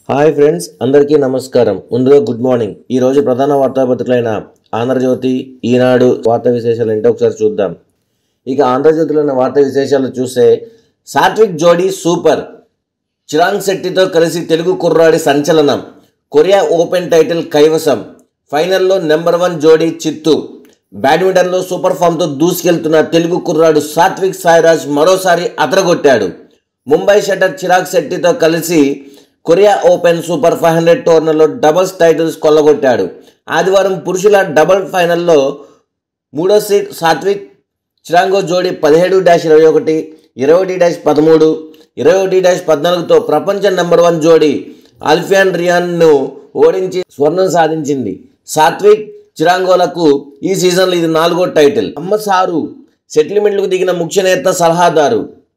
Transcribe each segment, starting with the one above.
hi friends అందరికీ నమస్కారం ముందుగా గుడ్ మార్నింగ్ ఈ రోజు ప్రధాన వార్తాపత్రికలైన ఆంధ్రజ్యోతి ఈనాడు వార్తా విశేషాలు ఏంటో ఒకసారి చూద్దాం ఇక ఆంధ్రజ్యోతిలో ఉన్న వార్తా విశేషాలు చూస్తే సాత్విక్ జోడీ సూపర్ చిరాంగ్ శెట్టితో కలిసి తెలుగు కుర్రాడి సంచలనం కొరియా ఓపెన్ టైటిల్ కైవసం ఫైనల్లో నెంబర్ వన్ జోడీ చిత్తు బ్యాడ్మింటన్లో సూపర్ ఫామ్తో దూసుకెళ్తున్న తెలుగు కుర్రాడు సాత్విక్ సాయిరాజ్ మరోసారి అదరగొట్టాడు ముంబై షటర్ చిరాగ్ శెట్టితో కలిసి Korea open super five hundred టోర్నర్లో డబుల్స్ టైటిల్స్ కొల్లగొట్టాడు ఆదివారం పురుషుల డబుల్ ఫైనల్లో మూడో సీట్ సాత్విక్ చిరాంగో జోడీ పదిహేడు డాష్ ఇరవై ఒకటి ఇరవై ఒకటి డాష్ పదమూడు ఇరవై ఒకటి డాష్ పద్నాలుగుతో ప్రపంచ నెంబర్ వన్ జోడీ ఆల్ఫియాన్ రియాన్ను ఓడించి స్వర్ణం సాధించింది సాత్విక్ చిరాంగోలకు ఈ సీజన్లో ఇది నాలుగో టైటిల్ అమ్మ సారు సెటిల్మెంట్లకు దిగిన ముఖ్య నేత సలహాదారు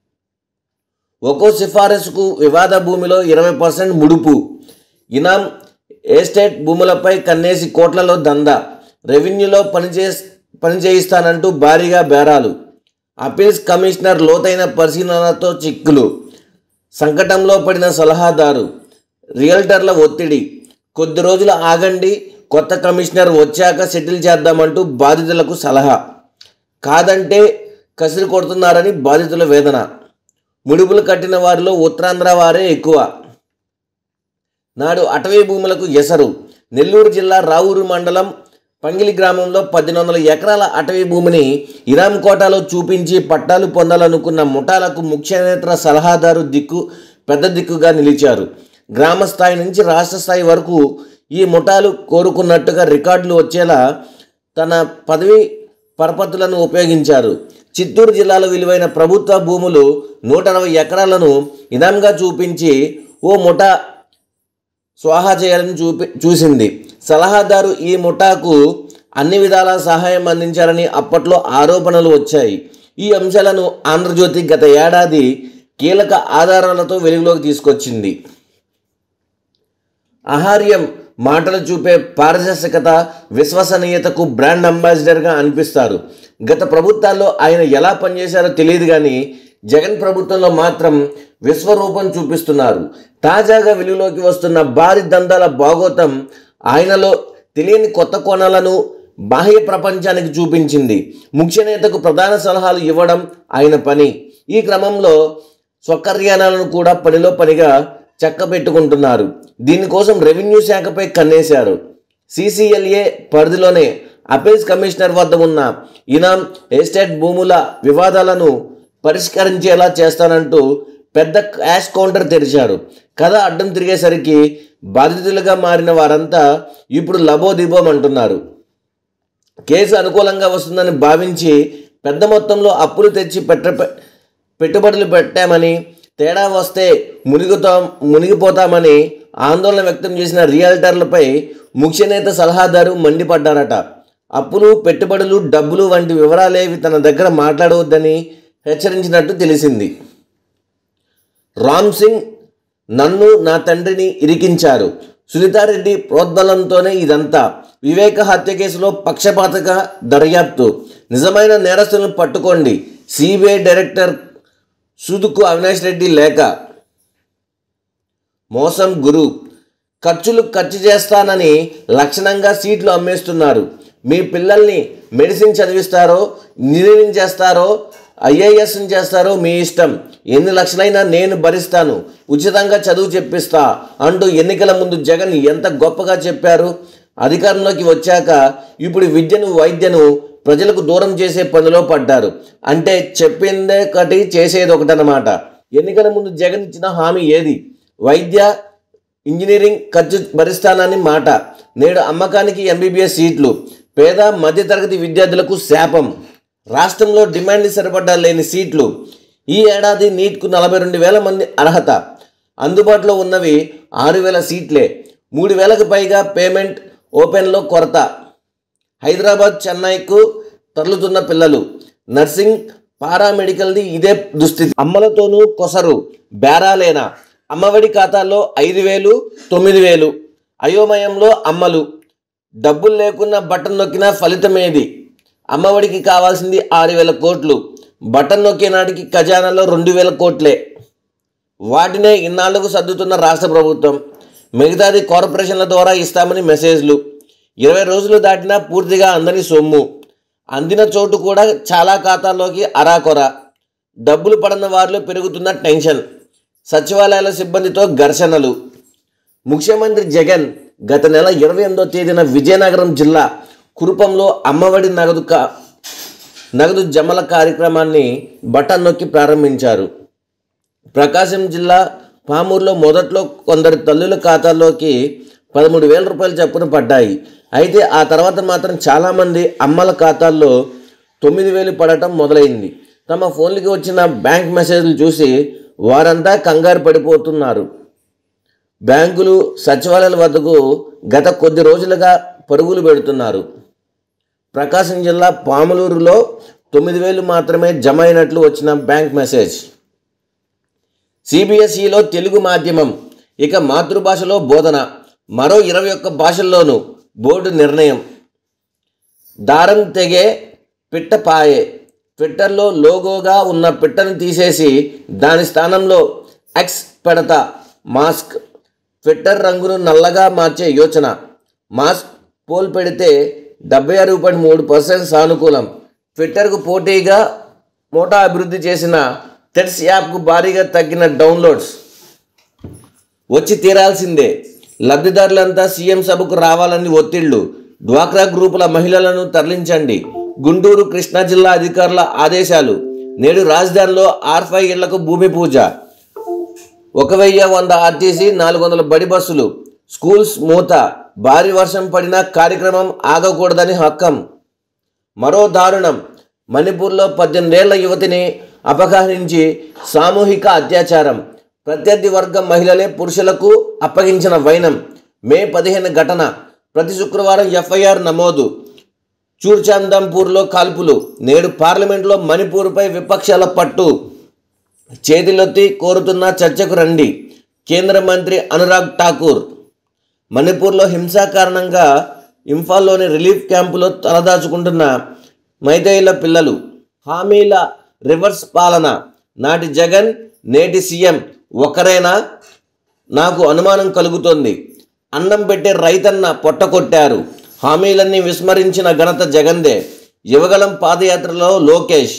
ఒక్కో సిఫారసుకు వివాద భూమిలో ఇరవై పర్సెంట్ ముడుపు ఇనాం ఎస్టేట్ భూములపై కన్నేసి కోట్లలో దందా రెవెన్యూలో పనిచే పని చేయిస్తానంటూ భారీగా బేరాలు అపీల్స్ కమిషనర్ లోతైన పరిశీలనతో చిక్కులు సంకటంలో పడిన సలహాదారు రియల్టర్ల ఒత్తిడి కొద్ది రోజులు ఆగండి కొత్త కమిషనర్ వచ్చాక సెటిల్ చేద్దామంటూ బాధితులకు సలహా కాదంటే కసిరి కొడుతున్నారని బాధితుల వేదన ముడుపులు కట్టిన వారిలో ఉత్తరాంధ్ర వారే ఎక్కువ నాడు అటవీ భూములకు ఎసరు నెల్లూరు జిల్లా రావూరు మండలం పంగిలి గ్రామంలో పద్దెనిమిది వందల ఎకరాల అటవీ భూమిని ఇరాం కోటాలో చూపించి పట్టాలు పొందాలనుకున్న ముఠాలకు ముఖ్య నేతల సలహాదారు దిక్కు పెద్ద దిక్కుగా నిలిచారు గ్రామ స్థాయి నుంచి రాష్ట్ర స్థాయి వరకు ఈ ముఠాలు కోరుకున్నట్టుగా రికార్డులు వచ్చేలా తన పదవి పరపతులను ఉపయోగించారు చిత్తూరు జిల్లాలో విలువైన ప్రభుత్వ భూములు నూట అరవై ఎకరాలను ఇనాంగా చూపించి ఓ ముఠా స్వాహా చేయాలని చూపి చూసింది సలహాదారు ఈ ముఠాకు అన్ని విధాల సహాయం అందించారని అప్పట్లో ఆరోపణలు వచ్చాయి ఈ అంశాలను ఆంధ్రజ్యోతి గత ఏడాది కీలక ఆధారాలతో వెలుగులోకి తీసుకొచ్చింది ఆహార్యం మాటలు చూపే పారదర్శకత విశ్వసనీయతకు బ్రాండ్ అంబాసిడర్గా అనిపిస్తారు గత ప్రభుత్వాల్లో ఆయన ఎలా పనిచేశారో తెలియదు కానీ జగన్ ప్రభుత్వంలో మాత్రం విశ్వరూపం చూపిస్తున్నారు తాజాగా వెలుగులోకి వస్తున్న భారీ దందాల భాగోతం ఆయనలో తెలియని కొత్త కోణాలను బాహ్య ప్రపంచానికి చూపించింది ముఖ్య నేతకు ప్రధాన సలహాలు ఇవ్వడం ఆయన పని ఈ క్రమంలో స్వకర్యాణాలను కూడా పనిలో పనిగా చక్కబెట్టుకుంటున్నారు దీనికోసం రెవెన్యూ శాఖపై కన్నేశారు సిసిఎల్ఏ పరిధిలోనే అపీల్స్ కమిషనర్ వద్ద ఉన్న ఇనాం ఎస్టేట్ భూముల వివాదాలను పరిష్కరించేలా చేస్తానంటూ పెద్ద క్యాష్ కౌంటర్ తెరిచారు కథ అడ్డం తిరిగేసరికి బాధితులుగా మారిన వారంతా ఇప్పుడు లబోదిబోం అంటున్నారు కేసు అనుకూలంగా వస్తుందని భావించి పెద్ద మొత్తంలో అప్పులు తెచ్చి పెట్ట పెట్టుబడులు పెట్టామని తేడా వస్తే మునిగుతాం మునిగిపోతామని ఆందోళన వ్యక్తం చేసిన రియల్టర్లపై ముఖ్య నేత సలహాదారు మండిపడ్డారట అప్పులు పెట్టుబడులు డబ్బులు వంటి వివరాలేవి తన దగ్గర మాట్లాడవద్దని హెచ్చరించినట్టు తెలిసింది రామ్ సింగ్ నన్ను నా తండ్రిని ఇరికించారు సునీతారెడ్డి ప్రోద్బలంతోనే ఇదంతా వివేక హత్య కేసులో పక్షపాతక దర్యాప్తు నిజమైన నేరస్తులను పట్టుకోండి సిబిఐ డైరెక్టర్ సుదుకు అవినాష్ రెడ్డి లేఖ మోసం గురు ఖర్చులు ఖర్చు చేస్తానని లక్షణంగా సీట్లు అమ్మేస్తున్నారు మీ పిల్లల్ని మెడిసిన్ చదివిస్తారో ఇంజనీరింగ్ చేస్తారో ఐఏఎస్ చేస్తారో మీ ఇష్టం ఎన్ని లక్షలైనా నేను భరిస్తాను ఉచితంగా చదువు చెప్పిస్తా అంటూ ఎన్నికల ముందు జగన్ ఎంత గొప్పగా చెప్పారు అధికారంలోకి వచ్చాక ఇప్పుడు విద్యను వైద్యను ప్రజలకు దూరం చేసే పనిలో పడ్డారు అంటే చెప్పిందే ఒకటి చేసేది ఒకటనమాట ఎన్నికల ముందు జగన్ ఇచ్చిన హామీ ఏది వైద్య ఇంజనీరింగ్ ఖర్చు భరిస్తానని మాట నేడు అమ్మకానికి ఎంబీబీఎస్ సీట్లు పేద మధ్యతరగతి విద్యార్థులకు శాపం రాష్ట్రంలో డిమాండ్ సరిపడ్డా లేని సీట్లు ఈ ఏడాది నీట్కు నలభై రెండు వేల మంది అర్హత అందుబాటులో ఉన్నవి ఆరు వేల సీట్లే మూడు వేలకు పైగా పేమెంట్ ఓపెన్లో కొరత హైదరాబాద్ చెన్నైకు తరలుతున్న పిల్లలు నర్సింగ్ పారామెడికల్ది ఇదే దుస్థితి అమ్మలతోనూ కొసరు బేరాలేనా అమ్మఒడి ఖాతాల్లో ఐదు వేలు తొమ్మిది వేలు అయోమయంలో అమ్మలు డబ్బులు లేకున్నా బటన్ నొక్కినా ఫలితమేది అమ్మఒడికి కావాల్సింది ఆరు వేల కోట్లు బటన్ నొక్కే నాటికి ఖజానాలో రెండు వేల కోట్లే వాటినే ఇన్నాళ్లకు సర్దుతున్న రాష్ట్ర ప్రభుత్వం మిగతాది కార్పొరేషన్ల ద్వారా ఇస్తామని మెసేజ్లు ఇరవై రోజులు దాటినా పూర్తిగా అందని సొమ్ము అందిన చోటు కూడా చాలా ఖాతాల్లోకి అరాకొర డబ్బులు పడని వారిలో పెరుగుతున్న టెన్షన్ సచివాలయాల సిబ్బందితో ఘర్షణలు ముఖ్యమంత్రి జగన్ గత నెల ఇరవై ఎనిమిదో తేదీన విజయనగరం జిల్లా కురుపంలో అమ్మఒడి నగదు కా నగదు జమల కార్యక్రమాన్ని బటన్ నొక్కి ప్రారంభించారు ప్రకాశం జిల్లా పామూరులో మొదట్లో కొందరి తల్లుల ఖాతాల్లోకి పదమూడు వేల రూపాయలు చొప్పున పడ్డాయి అయితే ఆ తర్వాత మాత్రం చాలామంది అమ్మల ఖాతాల్లో తొమ్మిది వేలు పడటం మొదలైంది తమ ఫోన్లకి వచ్చిన బ్యాంక్ మెసేజ్లు చూసి వారంతా కంగారు పడిపోతున్నారు బ్యాంకులు సచివాలయాల వద్దకు గత కొద్ది రోజులుగా పరుగులు పెడుతున్నారు ప్రకాశం జిల్లా పాములూరులో తొమ్మిది వేలు మాత్రమే జమ అయినట్లు వచ్చిన బ్యాంక్ మెసేజ్ సిబిఎస్ఈలో తెలుగు మాధ్యమం ఇక మాతృభాషలో బోధన మరో ఇరవై ఒక్క భాషల్లోనూ బోర్డు నిర్ణయం దారం తెగే పిట్ట పాయే ట్విట్టర్లో లోగోగా ఉన్న పిట్టను తీసేసి దాని స్థానంలో ఎక్స్ పెడతా మాస్క్ ట్విట్టర్ రంగును నల్లగా మార్చే యోచన మాస్క్ పోల్ పెడితే డెబ్బై ఆరు పాయింట్ మూడు పర్సెంట్ సానుకూలం ట్విట్టర్కు పోటీగా మోటా అభివృద్ధి చేసిన టెట్స్ యాప్కు భారీగా తగ్గిన డౌన్లోడ్స్ వచ్చి తీరాల్సిందే లబ్ధిదారులంతా సీఎం సభకు రావాలని ఒత్తిళ్లు డ్వాక్రా గ్రూపుల మహిళలను తరలించండి గుంటూరు కృష్ణా జిల్లా అధికారుల ఆదేశాలు నేడు రాజధానిలో ఆర్ఫై ఇళ్లకు భూమి పూజ ఒక వెయ్యి వంద ఆర్టీసీ నాలుగు వందల బడి బస్సులు స్కూల్స్ మూత భారీ వర్షం పడినా కార్యక్రమం ఆగకూడదని హక్కం మరో దారుణం మణిపూర్లో పద్దెనిమిదేళ్ల యువతిని అపహరించి సామూహిక అత్యాచారం ప్రత్యర్థి వర్గం మహిళలే పురుషులకు అప్పగించిన వైనం మే పదిహేను ఘటన ప్రతి శుక్రవారం ఎఫ్ఐఆర్ నమోదు చూర్చాందంపూర్లో కాల్పులు నేడు పార్లమెంట్లో మణిపూర్పై విపక్షాల పట్టు చేతిలొత్తి కోరుతున్న చర్చకు రండి కేంద్ర మంత్రి అనురాగ్ ఠాకూర్ మణిపూర్లో హింస కారణంగా ఇంఫాల్లోని రిలీఫ్ క్యాంపులో తలదాచుకుంటున్న మైతేయుల పిల్లలు హామీల రివర్స్ పాలన నాటి జగన్ నేటి సీఎం ఒకరేనా నాకు అనుమానం కలుగుతోంది అన్నం పెట్టే రైతన్న పొట్టకొట్టారు హామీలన్నీ విస్మరించిన ఘనత జగందే యువగలం పాదయాత్రలో లోకేష్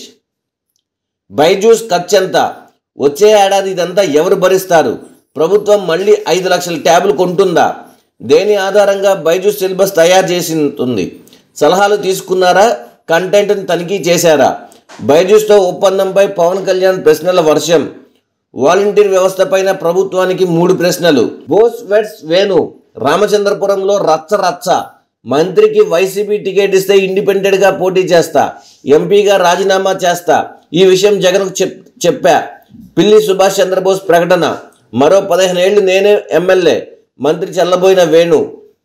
బైజూస్ ఖర్చెంత వచ్చే ఏడాది ఇదంతా ఎవరు భరిస్తారు ప్రభుత్వం మళ్ళీ ఐదు లక్షల ట్యాబ్లు కొంటుందా దేని ఆధారంగా బైజూస్ సిలబస్ తయారు చేసింది సలహాలు తీసుకున్నారా కంటెంట్ని తనిఖీ చేశారా బైజూస్తో ఒప్పందంపై పవన్ కళ్యాణ్ ప్రశ్నల వర్షం వాలంటీర్ వ్యవస్థపైన ప్రభుత్వానికి మూడు ప్రశ్నలు బోస్ వెట్స్ వేణు రామచంద్రపురంలో రచ్చ రచ్చ మంత్రికి వైసీపీ టికెట్ ఇస్తే ఇండిపెండెంట్గా పోటీ చేస్తా ఎంపీగా రాజీనామా చేస్తా ఈ విషయం జగన్కు చెప్ చెప్పా పిల్లి సుభాష్ చంద్రబోస్ ప్రకటన మరో పదిహేను ఏళ్ళు నేనే ఎమ్మెల్యే మంత్రి చల్లబోయిన వేణు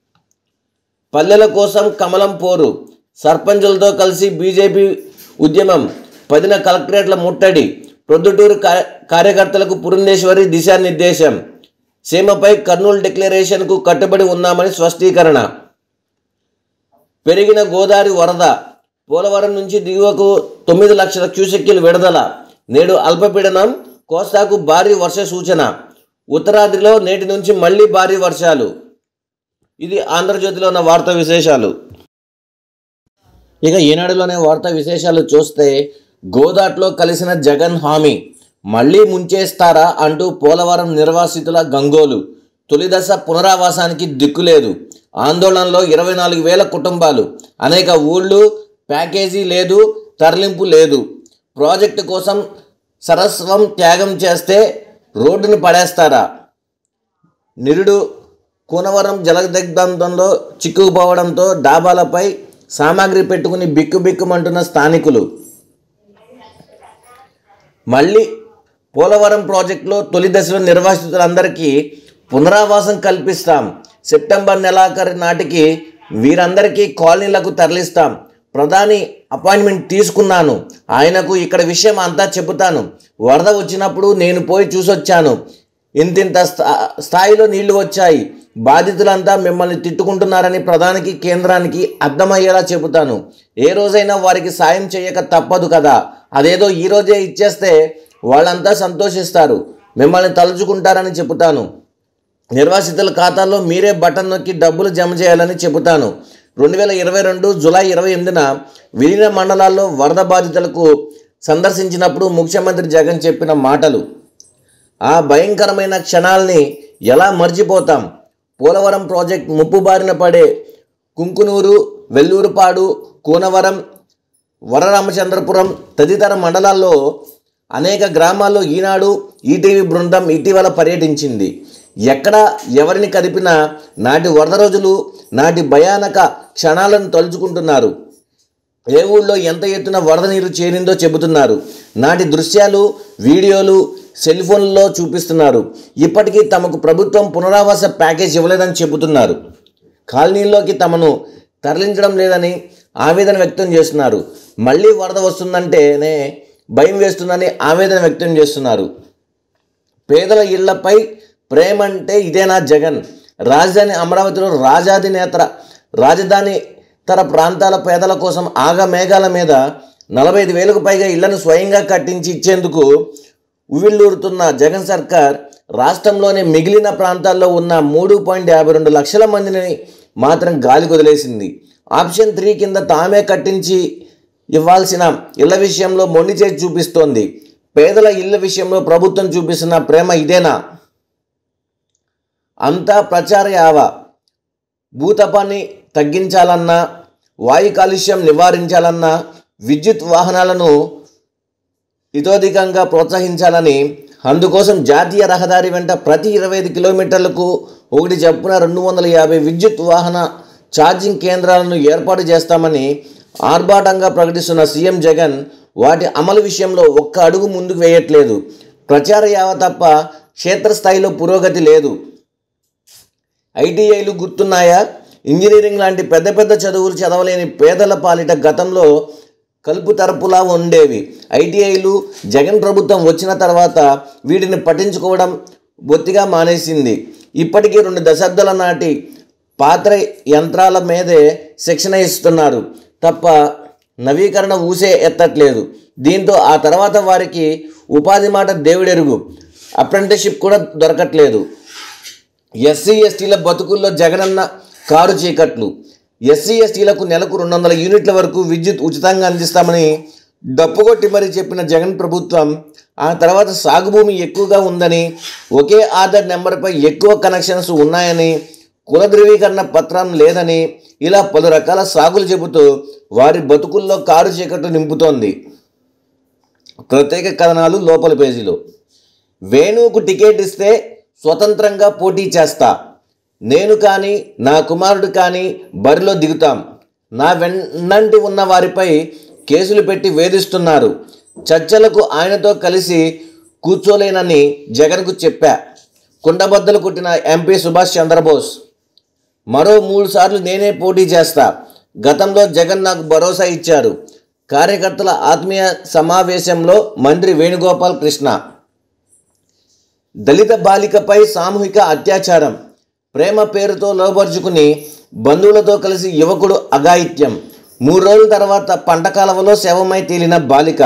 పల్లెల కోసం కమలం పోరు సర్పంచులతో కలిసి బీజేపీ ఉద్యమం పదిన కలెక్టరేట్ల ముట్టడి ప్రొద్దుటూరు కా- కార్యకర్తలకు పురంధేశ్వరి దిశానిర్దేశం సీమపై కర్నూలు డిక్లరేషన్కు కట్టుబడి ఉన్నామని స్పష్టీకరణ పెరిగిన గోదావరి వరద పోలవరం నుంచి దిగువకు తొమ్మిది లక్షల క్యూసెక్కిలు విడుదల నేడు అల్పపీడనం కోస్తాకు భారీ వర్ష సూచన ఉత్తరాదిలో నేటి నుంచి మళ్ళీ భారీ వర్షాలు ఇది ఆంధ్రజ్యోతిలో ఉన్న వార్తా విశేషాలు ఇక ఈనాడులోనే వార్తా విశేషాలు చూస్తే గోదాట్లో కలిసిన జగన్ హామీ మళ్ళీ ముంచేస్తారా అంటూ పోలవరం నిర్వాసితుల గంగోలు తొలిదశ పునరావాసానికి దిక్కులేదు ఆందోళనలో ఇరవై నాలుగు వేల కుటుంబాలు అనేక ఊళ్ళు ప్యాకేజీ లేదు తరలింపు లేదు ప్రాజెక్టు కోసం సరస్వం త్యాగం చేస్తే రోడ్డును పడేస్తారా నిరుడు కూనవరం జలదిగ్బంధంలో చిక్కుకుపోవడంతో డాబాలపై సామాగ్రి పెట్టుకుని బిక్కుబిక్కుమంటున్న స్థానికులు మళ్ళీ పోలవరం ప్రాజెక్టులో తొలి దశలో నిర్వాసితులందరికీ పునరావాసం కల్పిస్తాం సెప్టెంబర్ నెలాఖరు నాటికి వీరందరికీ కాలనీలకు తరలిస్తాం ప్రధాని అపాయింట్మెంట్ తీసుకున్నాను ఆయనకు ఇక్కడ విషయం అంతా చెబుతాను వరద వచ్చినప్పుడు నేను పోయి చూసొచ్చాను ఇంతింత స్థా స్థాయిలో నీళ్లు వచ్చాయి బాధితులంతా మిమ్మల్ని తిట్టుకుంటున్నారని ప్రధానికి కేంద్రానికి అర్థమయ్యేలా చెబుతాను ఏ రోజైనా వారికి సాయం చేయక తప్పదు కదా అదేదో ఈ రోజే ఇచ్చేస్తే వాళ్ళంతా సంతోషిస్తారు మిమ్మల్ని తలుచుకుంటారని చెబుతాను నిర్వాసితుల ఖాతాల్లో మీరే బటన్ నొక్కి డబ్బులు జమ చేయాలని చెబుతాను రెండు వేల ఇరవై రెండు జూలై ఇరవై ఎనిమిదిన విలీన మండలాల్లో వరద బాధితులకు సందర్శించినప్పుడు ముఖ్యమంత్రి జగన్ చెప్పిన మాటలు ఆ భయంకరమైన క్షణాల్ని ఎలా మర్చిపోతాం పోలవరం ప్రాజెక్ట్ ముప్పు బారిన పడే కుంకునూరు వెల్లూరుపాడు కూనవరం వరరామచంద్రపురం తదితర మండలాల్లో అనేక గ్రామాల్లో ఈనాడు ఈటీవీ బృందం ఇటీవల పర్యటించింది ఎక్కడ ఎవరిని కదిపినా నాటి వరద రోజులు నాటి భయానక క్షణాలను తలుచుకుంటున్నారు ఏ ఊళ్ళో ఎంత ఎత్తున వరద నీరు చేరిందో చెబుతున్నారు నాటి దృశ్యాలు వీడియోలు సెల్ ఫోన్లలో చూపిస్తున్నారు ఇప్పటికీ తమకు ప్రభుత్వం పునరావాస ప్యాకేజ్ ఇవ్వలేదని చెబుతున్నారు కాలనీల్లోకి తమను తరలించడం లేదని ఆవేదన వ్యక్తం చేస్తున్నారు మళ్ళీ వరద వస్తుందంటేనే భయం వేస్తుందని ఆవేదన వ్యక్తం చేస్తున్నారు పేదల ఇళ్లపై ప్రేమ అంటే ఇదేనా జగన్ రాజధాని అమరావతిలో రాజాధినేత రాజధాని తర ప్రాంతాల పేదల కోసం ఆగమేఘాల మీద నలభై ఐదు వేలకు పైగా ఇళ్లను స్వయంగా కట్టించి ఇచ్చేందుకు ఉవ్విళ్ళూరుతున్న జగన్ సర్కార్ రాష్ట్రంలోని మిగిలిన ప్రాంతాల్లో ఉన్న మూడు పాయింట్ యాభై రెండు లక్షల మందిని మాత్రం గాలి వదిలేసింది ఆప్షన్ త్రీ కింద తామే కట్టించి ఇవ్వాల్సిన ఇళ్ల విషయంలో మొండి చేసి చూపిస్తోంది పేదల ఇళ్ల విషయంలో ప్రభుత్వం చూపిస్తున్న ప్రేమ ఇదేనా అంతా ప్రచార యావ భూతపాన్ని తగ్గించాలన్నా వాయు కాలుష్యం నివారించాలన్నా విద్యుత్ వాహనాలను ఇతోధికంగా ప్రోత్సహించాలని అందుకోసం జాతీయ రహదారి వెంట ప్రతి ఇరవై ఐదు కిలోమీటర్లకు ఒకటి చొప్పున రెండు వందల యాభై విద్యుత్ వాహన ఛార్జింగ్ కేంద్రాలను ఏర్పాటు చేస్తామని ఆర్భాటంగా ప్రకటిస్తున్న సీఎం జగన్ వాటి అమలు విషయంలో ఒక్క అడుగు ముందుకు వేయట్లేదు ప్రచార యావ తప్ప క్షేత్రస్థాయిలో పురోగతి లేదు ఐటీఐలు గుర్తున్నాయా ఇంజనీరింగ్ లాంటి పెద్ద పెద్ద చదువులు చదవలేని పేదల పాలిట గతంలో కలుపు తరపులా ఉండేవి ఐటీఐలు జగన్ ప్రభుత్వం వచ్చిన తర్వాత వీటిని పట్టించుకోవడం బొత్తిగా మానేసింది ఇప్పటికీ రెండు దశాబ్దాల నాటి పాత్ర యంత్రాల మీదే శిక్షణ ఇస్తున్నారు తప్ప నవీకరణ ఊసే ఎత్తట్లేదు దీంతో ఆ తర్వాత వారికి ఉపాధి మాట దేవుడెరుగు అప్రెంటిస్షిప్ కూడా దొరకట్లేదు ఎస్సీ ఎస్టీల బతుకుల్లో జగనన్న కారు చీకట్లు ఎస్సీ ఎస్టీలకు నెలకు రెండు వందల యూనిట్ల వరకు విద్యుత్ ఉచితంగా అందిస్తామని డప్పుకొట్టి మరీ చెప్పిన జగన్ ప్రభుత్వం ఆ తర్వాత సాగు భూమి ఎక్కువగా ఉందని ఒకే ఆధార్ నెంబర్పై ఎక్కువ కనెక్షన్స్ ఉన్నాయని కుల ధృవీకరణ పత్రం లేదని ఇలా పలు రకాల సాగులు చెబుతూ వారి బతుకుల్లో కారు చీకట్లు నింపుతోంది ప్రత్యేక కథనాలు లోపల పేజీలో వేణువుకు టికెట్ ఇస్తే స్వతంత్రంగా పోటీ చేస్తా నేను కానీ నా కుమారుడు కానీ బరిలో దిగుతాం నా వెన్నంటి ఉన్న వారిపై కేసులు పెట్టి వేధిస్తున్నారు చర్చలకు ఆయనతో కలిసి కూర్చోలేనని జగన్కు చెప్పా కుండబద్దలు కొట్టిన ఎంపీ సుభాష్ చంద్రబోస్ మరో మూడు సార్లు నేనే పోటీ చేస్తా గతంలో జగన్ నాకు భరోసా ఇచ్చారు కార్యకర్తల ఆత్మీయ సమావేశంలో మంత్రి వేణుగోపాల్ కృష్ణ దళిత బాలికపై సామూహిక అత్యాచారం ప్రేమ పేరుతో లోపరుచుకుని బంధువులతో కలిసి యువకుడు అఘాయిత్యం మూడు రోజుల తర్వాత పంట కాలవలో శవమై తేలిన బాలిక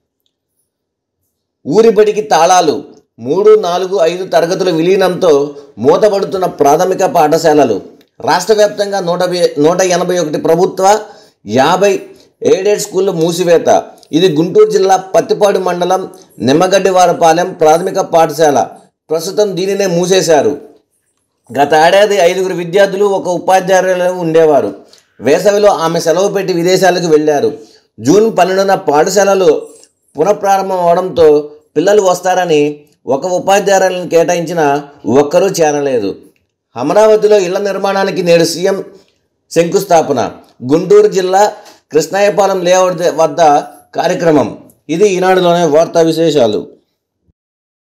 ఊరిబడికి తాళాలు మూడు నాలుగు ఐదు తరగతుల విలీనంతో మూతపడుతున్న ప్రాథమిక పాఠశాలలు రాష్ట్ర వ్యాప్తంగా నూట వే- నూట ఎనభై ఒకటి ప్రభుత్వ యాభై ఎయిడెడ్ స్కూళ్ళు మూసివేత ఇది గుంటూరు జిల్లా పత్తిపాడు మండలం నిమ్మగడ్డివారపాలెం ప్రాథమిక పాఠశాల ప్రస్తుతం దీనినే మూసేశారు గత ఏడాది ఐదుగురు విద్యార్థులు ఒక ఉపాధ్యాయులు ఉండేవారు వేసవిలో ఆమె సెలవు పెట్టి విదేశాలకు వెళ్ళారు జూన్ పన్నెండున పాఠశాలలు పునఃప్రారంభం అవడంతో పిల్లలు వస్తారని ఒక ఉపాధ్యాయులను కేటాయించిన ఒక్కరూ చేరలేదు అమరావతిలో ఇళ్ల నిర్మాణానికి నేడు సీఎం శంకుస్థాపన గుంటూరు జిల్లా కృష్ణాయపాలెం లేఅవుట్ వద్ద కార్యక్రమం ఇది ఈనాడులోనే వార్తా విశేషాలు